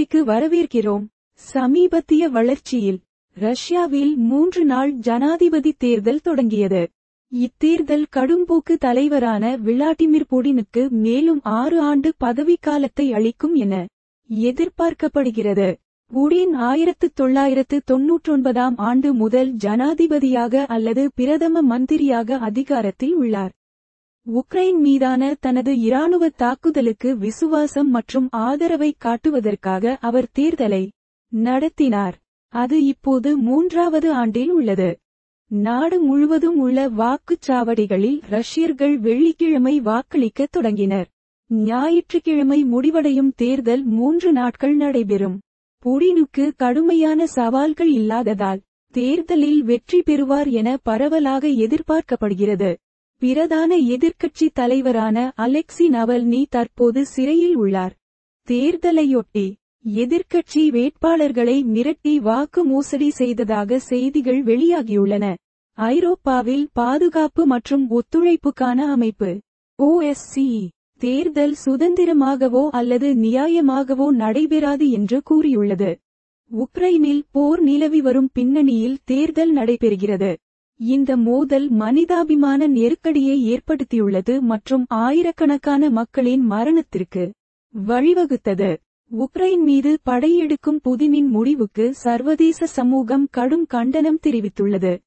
செய்திக்கு வரவேற்கிறோம் சமீபத்திய வளர்ச்சியில் ரஷ்யாவில் மூன்று நாள் ஜனாதிபதி தேர்தல் தொடங்கியது இத்தேர்தல் கடும்போக்கு தலைவரான விளாடிமிர் புடினுக்கு மேலும் ஆறு ஆண்டு பதவிக்காலத்தை அளிக்கும் என எதிர்பார்க்கப்படுகிறது புடின் ஆயிரத்து தொள்ளாயிரத்து தொன்னூற்றொன்பதாம் ஆண்டு முதல் ஜனாதிபதியாக அல்லது பிரதம மந்திரியாக அதிகாரத்தில் உள்ளார் உக்ரைன் மீதான தனது இராணுவ தாக்குதலுக்கு விசுவாசம் மற்றும் ஆதரவை காட்டுவதற்காக அவர் தேர்தலை நடத்தினார் அது இப்போது மூன்றாவது ஆண்டில் உள்ளது நாடு முழுவதும் உள்ள வாக்குச்சாவடிகளில் ரஷ்யர்கள் வெள்ளிக்கிழமை வாக்களிக்கத் தொடங்கினர் ஞாயிற்றுக்கிழமை முடிவடையும் தேர்தல் மூன்று நாட்கள் நடைபெறும் புடினுக்கு கடுமையான சவால்கள் இல்லாததால் தேர்தலில் வெற்றி பெறுவார் என பரவலாக எதிர்பார்க்கப்படுகிறது பிரதான எதிர்க்கட்சி தலைவரான அலெக்சி நவல்னி தற்போது சிறையில் உள்ளார் தேர்தலையொட்டி எதிர்க்கட்சி வேட்பாளர்களை மிரட்டி வாக்கு மோசடி செய்ததாக செய்திகள் வெளியாகியுள்ளன ஐரோப்பாவில் பாதுகாப்பு மற்றும் ஒத்துழைப்புக்கான அமைப்பு OSCE தேர்தல் சுதந்திரமாகவோ அல்லது நியாயமாகவோ நடைபெறாது என்று கூறியுள்ளது உக்ரைனில் போர் நிலவி வரும் பின்னணியில் தேர்தல் நடைபெறுகிறது இந்த மோதல் மனிதாபிமான நெருக்கடியை ஏற்படுத்தியுள்ளது மற்றும் ஆயிரக்கணக்கான மக்களின் மரணத்திற்கு வழிவகுத்தது உக்ரைன் மீது படையெடுக்கும் புதினின் முடிவுக்கு சர்வதேச சமூகம் கடும் கண்டனம் தெரிவித்துள்ளது